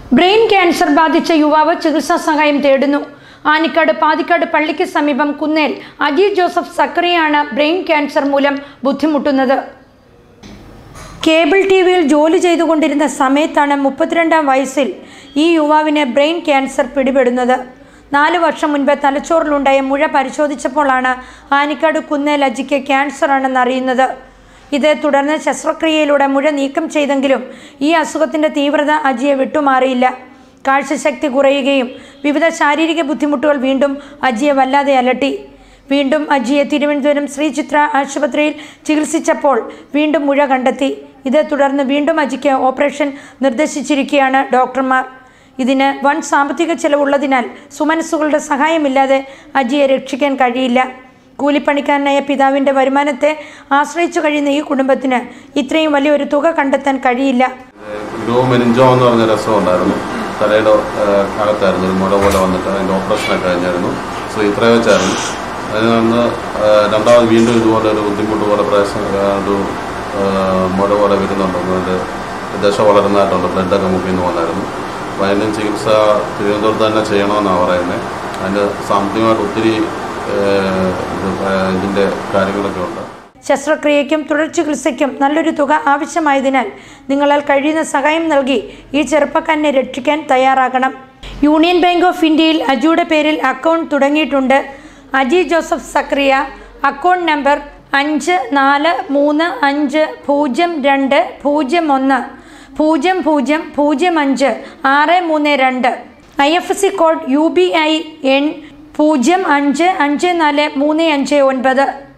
brain cancer ബാധിച്ച യുവാവ് ചികിത്സാ സഹായം തേടുന്നു ആനിക്കാട് പാതിക്കാട് പള്ളിക്ക് സമീപം കുന്നേൽ അജി ജോസഫ് സക്രിയാണ് ബ്രെയിൻ ക്യാൻസർ മൂലം ബുദ്ധിമുട്ടുന്നത് കേബിൾ ടി വിയിൽ ജോലി ചെയ്തുകൊണ്ടിരുന്ന സമയത്താണ് മുപ്പത്തിരണ്ടാം വയസ്സിൽ ഈ യുവാവിന് ബ്രെയിൻ ക്യാൻസർ പിടിപെടുന്നത് നാല് വർഷം മുൻപ് തലച്ചോറിലുണ്ടായ മുഴ പരിശോധിച്ചപ്പോഴാണ് ആനിക്കാട് കുന്നേൽ അജിക്ക് ക്യാൻസർ ആണെന്ന് അറിയുന്നത് ഇതേ തുടർന്ന് ശസ്ത്രക്രിയയിലൂടെ മുഴ നീക്കം ചെയ്തെങ്കിലും ഈ അസുഖത്തിൻ്റെ തീവ്രത അജിയെ വിട്ടുമാറിയില്ല കാഴ്ചശക്തി കുറയുകയും വിവിധ ശാരീരിക ബുദ്ധിമുട്ടുകൾ വീണ്ടും അജിയെ വല്ലാതെ അലട്ടി വീണ്ടും അജിയെ തിരുവനന്തപുരം ശ്രീചിത്ര ആശുപത്രിയിൽ ചികിത്സിച്ചപ്പോൾ വീണ്ടും മുഴ കണ്ടെത്തി ഇതേ തുടർന്ന് വീണ്ടും അജിക്ക് ഓപ്പറേഷൻ നിർദ്ദേശിച്ചിരിക്കുകയാണ് ഡോക്ടർമാർ ഇതിന് വൻ സാമ്പത്തിക ചെലവുള്ളതിനാൽ സുമനസ്സുകളുടെ സഹായമില്ലാതെ അജിയെ രക്ഷിക്കാൻ കഴിയില്ല കൂലിപ്പണിക്കാരനായ പിതാവിൻ്റെ വരുമാനത്തെ ആശ്രയിച്ചു കഴിയുന്ന ഈ കുടുംബത്തിന് ഇത്രയും വലിയൊരു തുക കണ്ടെത്താൻ കഴിയില്ല ഗ്രോ മെനിഞ്ചോ എന്ന് പറഞ്ഞ രസം ഉണ്ടായിരുന്നു തലയുടെ ഏഹ്, അകത്തായിരുന്നു ഒരു മുഴ പോലെ വന്നിട്ട് അതിൻ്റെ ഓപ്പറേഷനൊക്കെ കഴിഞ്ഞായിരുന്നു സോ ഇത്ര വെച്ചായിരുന്നു അതിൽ നിന്ന് ഏഹ്, രണ്ടാമത് വീണ്ടും ഇതുപോലെ ഒരു ബുദ്ധിമുട്ട് പോലെ പ്രയാസം ഏഹ്, ഒരു ഏഹ്, മുഴ പോലെ വരുന്നുണ്ട് അതിൻ്റെ ദശ വളരുന്നതായിട്ടുണ്ട് ബ്ലഡൊക്കെ മുക്കിന്ന് വന്നായിരുന്നു അപ്പോൾ അതിന് ചികിത്സ തിരുവനന്തപുരത്ത് തന്നെ ചെയ്യണമെന്നാണ് പറയുന്നത് അതിന് സാമ്പത്തികമായിട്ട് ഒത്തിരി ഏഹ്, ഇത് ഏഹ്, ഇതിൻ്റെ കാര്യങ്ങളൊക്കെ ഉണ്ട് ശസ്ത്രക്രിയയ്ക്കും തുടർ ചികിത്സയ്ക്കും നല്ലൊരു തുക ആവശ്യമായതിനാൽ നിങ്ങളാൽ കഴിയുന്ന സഹായം നൽകി ഈ ചെറുപ്പക്കാരനെ രക്ഷിക്കാൻ തയ്യാറാകണം യൂണിയൻ ബാങ്ക് ഓഫ് ഇന്ത്യയിൽ അജിയുടെ പേരിൽ അക്കൗണ്ട് തുടങ്ങിയിട്ടുണ്ട് Aji Joseph Zachariah account number അഞ്ച് നാല് മൂന്ന് അഞ്ച് പൂജ്യം രണ്ട് പൂജ്യം ഒന്ന് പൂജ്യം പൂജ്യം പൂജ്യം അഞ്ച് ആറ് മൂന്ന് രണ്ട് I F S C code U B I N പൂജ്യം അഞ്ച് അഞ്ച് നാല് മൂന്ന് അഞ്ച് ഒൻപത്